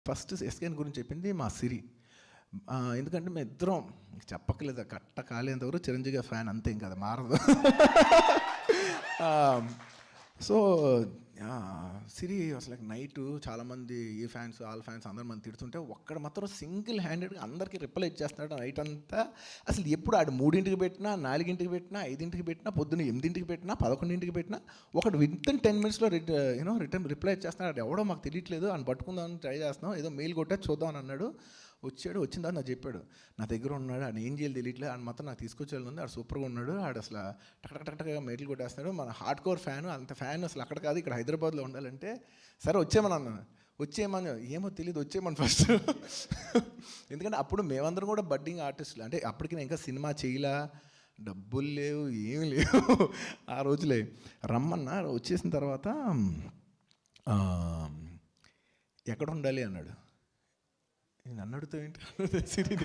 first ఎస్కేన్ గురించి చెప్పింది మా సిరి ఆ, ఎందుకంటే మేము ఇద్దరం చెప్పకలేదు కట్ట కాలేంత వరకు చిరంజీవి గారి ఫ్యాన్ అంతే ఇంకా అది మారదు సో సిరి అసలు నైట్ చాలామంది ఈ ఫ్యాన్స్ ఆల్ ఫ్యాన్స్ అందరు మంది తిడుతుంటే ఒక్కడ మాత్రం సింగిల్ హ్యాండెడ్గా అందరికీ రిప్లై ఇచ్చేస్తున్నాడు నైట్ అంతా అసలు ఎప్పుడు ఆడు మూడింటికి పెట్టినా నాలుగింటికి పెట్టినా ఐదింటికి పెట్టినా పొద్దున్న ఎనిమిదింటికి పెట్టినా పదకొండింటికి పెట్టినా ఒకటి విత్ ఇన్ టెన్ మినిట్స్లో రిట యూనో రిటర్న్ రిప్లై ఇచ్చేస్తున్నాడు అది ఎవడో మాకు తెలియట్లేదు అని పట్టుకుందామని ట్రై చేస్తున్నాం ఏదో మెయిల్ కొట్టే చూద్దాం అని అన్నాడు వచ్చాడు వచ్చిందా నాకు చెప్పాడు నా దగ్గర ఉన్నాడు ఆయన ఏం చేయాలి తెలియట్లేదు ఆయన మాత్రం నాకు తీసుకొచ్చేయాలి ఉంది ఆడు సూపర్గా ఉన్నాడు ఆడు అసలు టక్ టక్ టక్ టక్గా మెయిల్ కొట్టేస్తున్నాడు మన హార్డ్ కోర్ ఫ్యాన్ అంత ఫ్యాన్ అసలు అక్కడ కాదు ఇక్కడ హైదరాబాద్లో ఉండాలంటే సరే వచ్చేమని అన్నాను వచ్చేయమని ఏమో తెలియదు వచ్చేయమని ఫస్ట్ ఎందుకంటే అప్పుడు మేమందరం కూడా బడ్డింగ్ ఆర్టిస్టులు అంటే అప్పటికి నేను ఇంకా సినిమా చేయలా డబ్బులు లేవు ఏమి లేవు ఆ రోజులే రమ్మన్నా వచ్చేసిన తర్వాత ఆ, ఎక్కడ ఉండాలి అన్నాడు నేను అన్నడుతో ఏంటి అన్నది సిరిని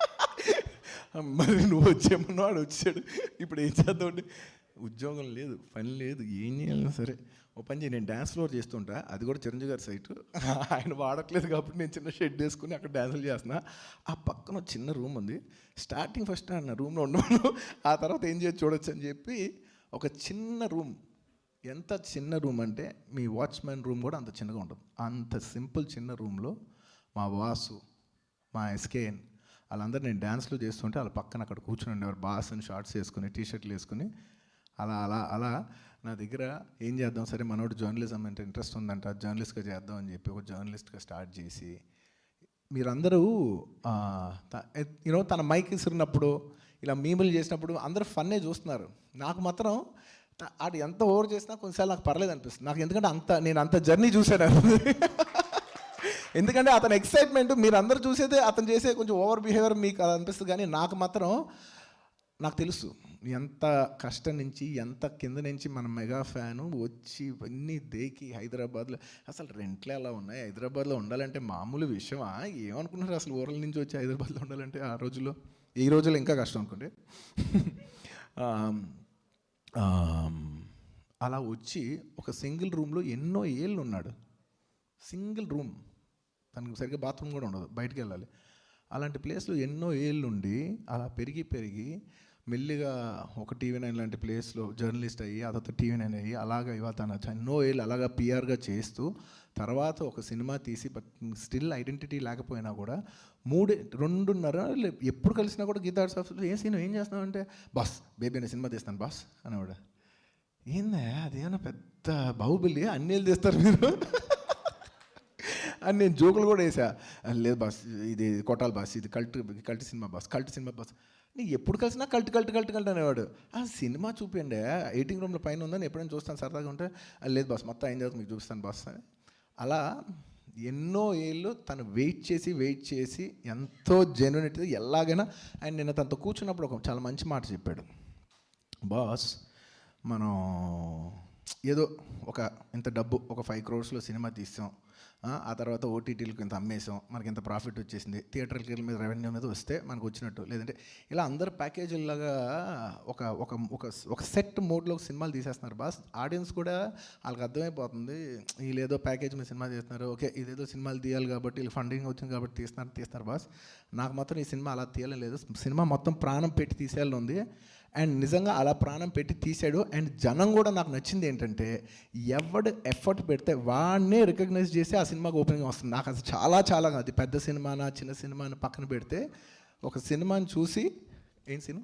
మరి నువ్వు వచ్చేమన్నావు వాడు వచ్చాడు ఇప్పుడు ఏం చేద్దాం అంటే ఉద్యోగం లేదు పని లేదు ఏం చేయాలన్నా సరే ఓ పని చేయి నేను డ్యాన్స్ ఫ్లోర్ చేస్తుంటా అది కూడా చిరంజీవి గారి సైట్ ఆయన వాడట్లేదు కాబట్టి నేను చిన్న షెడ్ వేసుకుని అక్కడ డ్యాన్సులు చేస్తున్నా ఆ పక్కన ఒక చిన్న రూమ్ ఉంది స్టార్టింగ్ ఫస్ట్ అన్న రూమ్లో ఉన్నాను ఆ తర్వాత ఏం చేయొచ్చు చూడొచ్చు అని చెప్పి ఒక చిన్న రూమ్ ఎంత చిన్న రూమ్ అంటే మీ వాచ్మెన్ రూమ్ కూడా అంత చిన్నగా ఉంటుంది అంత సింపుల్ చిన్న రూమ్లో మా వాసు మా ఎస్కేఎన్ వాళ్ళందరూ నేను డ్యాన్స్లు చేస్తుంటే వాళ్ళ పక్కన అక్కడ కూర్చుని ఉండేవారు బాస్ అని షార్ట్స్ వేసుకుని టీ షర్ట్లు వేసుకుని అలా అలా అలా నా దగ్గర ఏం చేద్దాం సరే మనోడు జర్నలిజం అంటే ఇంట్రెస్ట్ ఉందంట జర్నలిస్ట్గా చేద్దాం అని చెప్పి ఒక జర్నలిస్ట్గా స్టార్ట్ చేసి మీరందరూ యూనో తన మైక్ ఇసిరినప్పుడు ఇలా మీములు చేసినప్పుడు అందరూ ఫన్నే చూస్తున్నారు నాకు మాత్రం త- ఆడు ఎంత ఓవర్ చేసినా కొన్నిసార్లు నాకు పర్లేదు అనిపిస్తుంది నాకు ఎందుకంటే అంత నేను అంత జర్నీ చూశాను ఎందుకంటే అతని ఎక్సైట్మెంట్ మీరు అందరూ చూసేదే అతను చేసే కొంచెం ఓవర్ బిహేవియర్ మీకు అది అనిపిస్తుంది కానీ నాకు మాత్రం నాకు తెలుసు ఎంత కష్టం నుంచి ఎంత కింద నుంచి మన మెగా ఫ్యాను వచ్చి ఇవన్నీ దేకి హైదరాబాద్లో అసలు రెంట్లు ఎలా ఉన్నాయి హైదరాబాద్లో ఉండాలంటే మామూలు విషయమా ఏమనుకున్నారు అసలు ఊరల నుంచి వచ్చి హైదరాబాద్లో ఉండాలంటే ఆ రోజుల్లో ఈ రోజుల్లో ఇంకా కష్టం అనుకోండి ఆమ్, ఆమ్, అలా వచ్చి ఒక సింగిల్ రూమ్లో ఎన్నో ఏళ్ళు ఉన్నాడు సింగిల్ రూమ్ తనకు సరిగ్గా బాత్రూమ్ కూడా ఉండదు బయటికి వెళ్ళాలి అలాంటి ప్లేస్లో ఎన్నో ఏళ్ళు ఉండి అలా పెరిగి పెరిగి మెల్లిగా ఒక టీవీ నైన్ లాంటి ప్లేస్లో జర్నలిస్ట్ అయ్యి ఆ తర్వాత టీవీ నైన్ అయ్యి అలాగా ఇవాళ తన ఎన్నో ఏళ్ళు అలాగా పిఆర్గా చేస్తూ తర్వాత ఒక సినిమా తీసి బట్ స్టిల్ ఐడెంటిటీ లేకపోయినా కూడా మూడు రెండున్నర లే- ఎప్పుడు కలిసినా కూడా గీతా ఆఫీస్లో ఏ సీన్ ఏం చేస్తున్నావు అంటే బాస్ బేబీ అనే సినిమా తీస్తాను బాస్ అనేవాడు ఏందా అదేమన్నా పెద్ద బాహుబలి అన్నేళ్ళు తీస్తారు మీరు అని నేను జోకులు కూడా వేసా లేదు బాస్ ఇది కొట్టాలి బాస్ ఇది cult cult cinema boss cult cinema boss నీ ఎప్పుడు కలిసినా కల్ట్ కల్ట్ కల్ట్ కల్ట్ అనేవాడు ఆ సినిమా చూపించండి ఎయిటింగ్ రూమ్లో పైన ఉందని ఎప్పుడైనా చూస్తాను సరదాగా ఉంటే "ఆ, లేదు బాస్ మొత్తం అయిన తర్వాత మీకు చూపిస్తాను బాస్ అని అలా ఎన్నో ఏళ్ళు తను వెయిట్ చేసి వెయిట్ చేసి ఎంతో జెన్యునిటీ ఎలాగైనా అండ్ నేను తనతో కూర్చున్నప్పుడు ఒక చాలా మంచి మాట చెప్పాడు బాస్ మనం ఏదో ఒక ఇంత డబ్బు ఒక ఫైవ్ క్రోర్స్లో సినిమా తీసాం ఆ, ఆ తర్వాత ఓటీటీలకు ఇంత అమ్మేసాం మనకి ఇంత ప్రాఫిట్ వచ్చేసింది థియేటర్కి మీద రెవెన్యూ మీద వస్తే మనకు వచ్చినట్టు లేదంటే ఇలా అందరు ప్యాకేజీలాగా ఒక ఒక ఒక ఒక సెట్ మోడ్లో సినిమాలు తీసేస్తున్నారు బాస్ ఆడియన్స్ కూడా వాళ్ళకి అర్థమైపోతుంది వీళ్ళు ఏదో ప్యాకేజ్ మీద సినిమా తీస్తున్నారు ఓకే ఇదేదో సినిమాలు తీయాలి కాబట్టి వీళ్ళు ఫండింగ్ వచ్చింది కాబట్టి తీస్తున్నారు తీస్తున్నారు బాస్ నాకు మాత్రం ఈ సినిమా అలా తీయాలని లేదు సినిమా మొత్తం ప్రాణం పెట్టి తీసేయాలని ఉంది అండ్ నిజంగా అలా ప్రాణం పెట్టి తీసాడు అండ్ జనం కూడా నాకు నచ్చింది ఏంటంటే ఎవడు ఎఫర్ట్ పెడితే వాడినే రికగ్నైజ్ చేసి ఆ సినిమాకి ఓపెనింగ్ వస్తుంది నాకు అది చాలా చాలా అది పెద్ద సినిమానా చిన్న సినిమాని పక్కన పెడితే ఒక సినిమాని చూసి ఏం సినిమా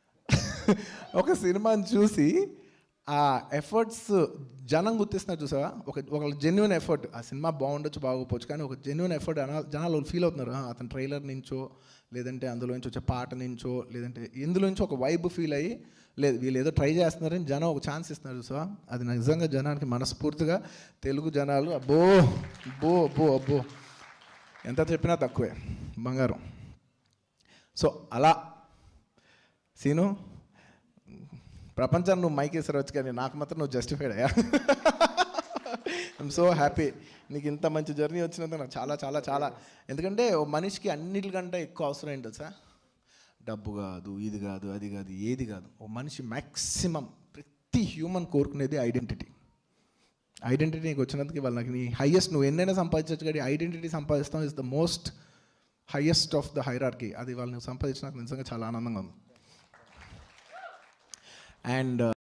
ఒక సినిమాని చూసి ఆ ఎఫర్ట్స్ జనం గుర్తిస్తున్నారు చూసావా ఒక ఒక జెన్యున్ ఎఫర్ట్ ఆ సినిమా బాగుండొచ్చు బాగోపోవచ్చు కానీ ఒక జెన్యున్ ఎఫర్ట్ జనాలు ఫీల్ అవుతున్నారు "ఆ, అతను ట్రైలర్ నుంచో లేదంటే అందులో నుంచి వచ్చే పాట నుంచో లేదంటే ఇందులో నుంచి ఒక వైబ్ ఫీల్ అయ్యి లేదు వీళ్ళు ఏదో ట్రై చేస్తున్నారని జనం ఒక ఛాన్స్ ఇస్తున్నారు చూసావా అది నిజంగా జనానికి మనస్ఫూర్తిగా తెలుగు జనాలు అబ్బో అబ్బో అబ్బో అబ్బో ఎంత చెప్పినా తక్కువే బంగారం సో అలా సీను ప్రపంచాన్ని నువ్వు మైక్ వేసరవచ్చు కానీ నాకు మాత్రం నువ్వు జస్టిఫైడ్ అయ్యా ఐఎమ్ సో హ్యాపీ నీకు ఇంత మంచి జర్నీ వచ్చినందుకు నాకు చాలా చాలా చాలా ఎందుకంటే ఓ మనిషికి అన్నిటికంటే ఎక్కువ అవసరం ఏంటి తెలుసా డబ్బు కాదు ఇది కాదు అది కాదు ఏది కాదు ఓ మనిషి మ్యాక్సిమం ప్రతి హ్యూమన్ కోరుకునేది ఐడెంటిటీ ఐడెంటిటీ నీకు వచ్చినందుకు వాళ్ళు నాకు నీ హైయెస్ట్ నువ్వు ఎన్నైనా సంపాదించవచ్చు కానీ ఐడెంటిటీ సంపాదిస్తాం is the most highest of the hierarchy అది వాళ్ళు నువ్వు సంపాదించినాక నిజంగా చాలా ఆనందంగా ఉంది అండ్